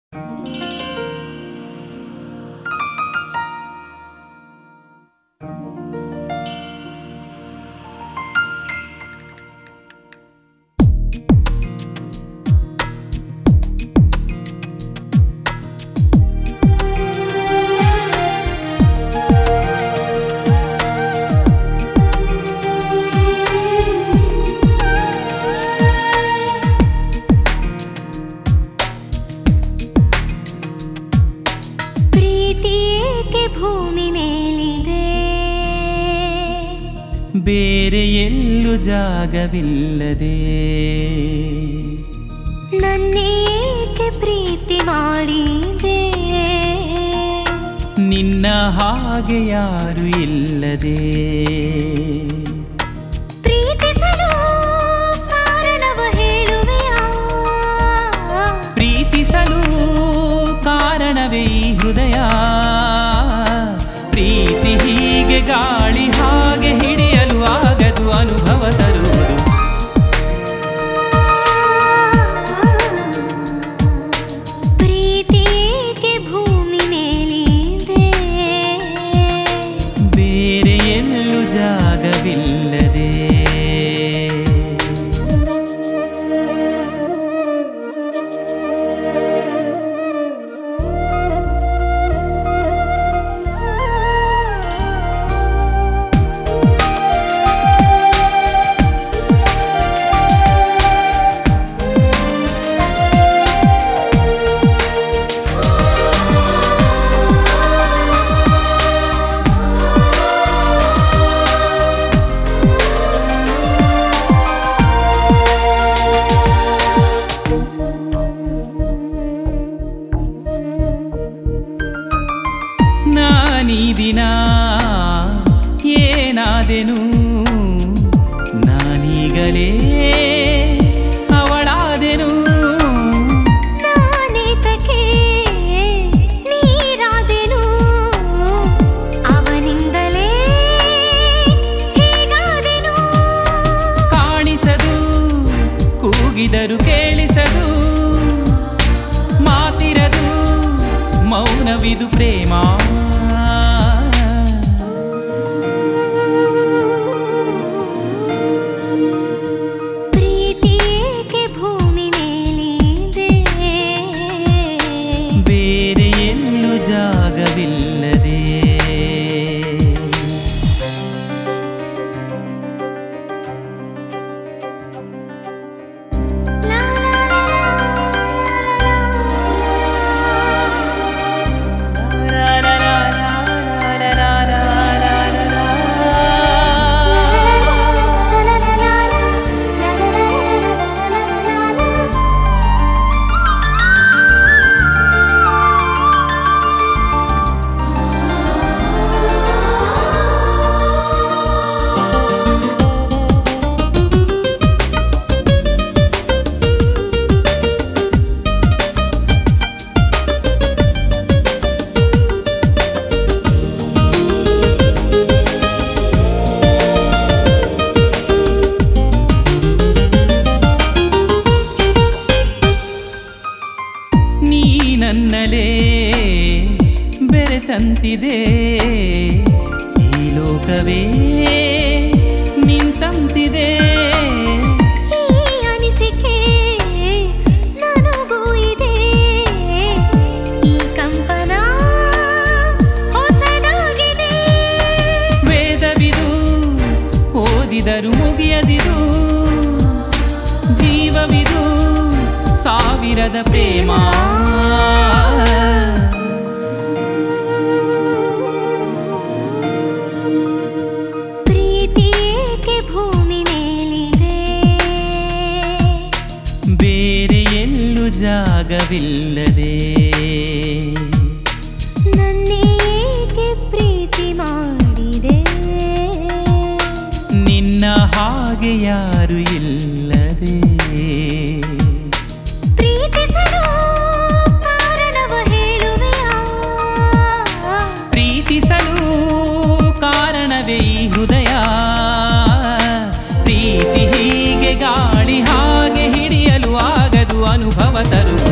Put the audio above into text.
ಭೂಮಿ ಮೇಲಿದೆ ಬೇರೆ ಎಲ್ಲೂ ಜಾಗವಿಲ್ಲದೆ ನನ್ನೇಕೆ ಪ್ರೀತಿ ಮಾಡಿದೆ ನಿನ್ನ ಹಾಗೆ ಯಾರು ಇಲ್ಲದೆ ಪ್ರೀತಿಸಲು ಕಾರಣವ ಹೇಳುವೆಯಾ ಪ್ರೀತಿಸಲು ಕಾರಣವೇ ಈ ಹೃದಯ ಪ್ರೀತಿ ಹೀಗೆ ಗಾಳಿ ಹಾಗೆ ಹಿಡಿಯಲು ಆಗದು ಅನುಭವ ತರುವುದು ಪ್ರೀತಿಗೆ ಭೂಮಿ ಮೇಲಿದೆ ಬೇರೆ ಎಲ್ಲೂ ಜಾಗವಿಲ್ಲದೆ ನಾನೀ ದಿನ ಏನಾದೆನು ನಾನೀಗಲೇ ಅವಳಾದೆನು ನಾನೇತಕ್ಕೆ ನೀರಾದೆನು ಅವನಿಂದಲೇ ಹೀಗಾದೆನು ಕಾಣಿಸದು ಕೂಗಿದರು ಕೇಳಿಸದು ಮಾತಿರದು ಮೌನವಿದು ಪ್ರೇಮ ಪ್ರೀತಿಗೆ ಭೂಮಿ ಮೇಲಿದೆ ಬೇರೆ ಎಲ್ಲೂ ಜಾಗವಿಲ್ಲದೆ ಲಾ ಲಾ ಲಾ ನೀ ನನ್ನಲೇ ಬೆರೆತಂತಿದೆ ಈ ಲೋಕವೇ ನಿಂತಂತಿದೆ ಈ ಅನಿಸಿಕೆ ನನಗೂ ಇದೆ ಈ ಕಂಪನ ಹೊಸದಾಗಿದೆ ವೇದವಿದು ಓದಿದರು ಮುಗಿಯದಿದು ಜೀವವಿದು ಸಾವಿರದ ಪ್ರೇಮ ಪ್ರೀತಿಗೆ ಭೂಮಿ ಮೇಲಿದೆ ಬೇರೆ ಎಲ್ಲೂ ಜಾಗವಿಲ್ಲದೆ ನನ್ನೇಕೆ ಪ್ರೀತಿ ಮಾಡಿದೆ ನಿನ್ನ ಹಾಗೆ ಯಾರು ಇಲ್ಲದೆ ಪ್ರೀತಿಸಲು ಕಾರಣವ ಹೇಳುವೆಯಾ ಪ್ರೀತಿಸಲು ಕಾರಣವೇ ಈ ಹೃದಯ ಪ್ರೀತಿ ಹೀಗೆ ಗಾಳಿ ಹಾಗೆ ಹಿಡಿಯಲು ಆಗದು ಅನುಭವ ತರುವ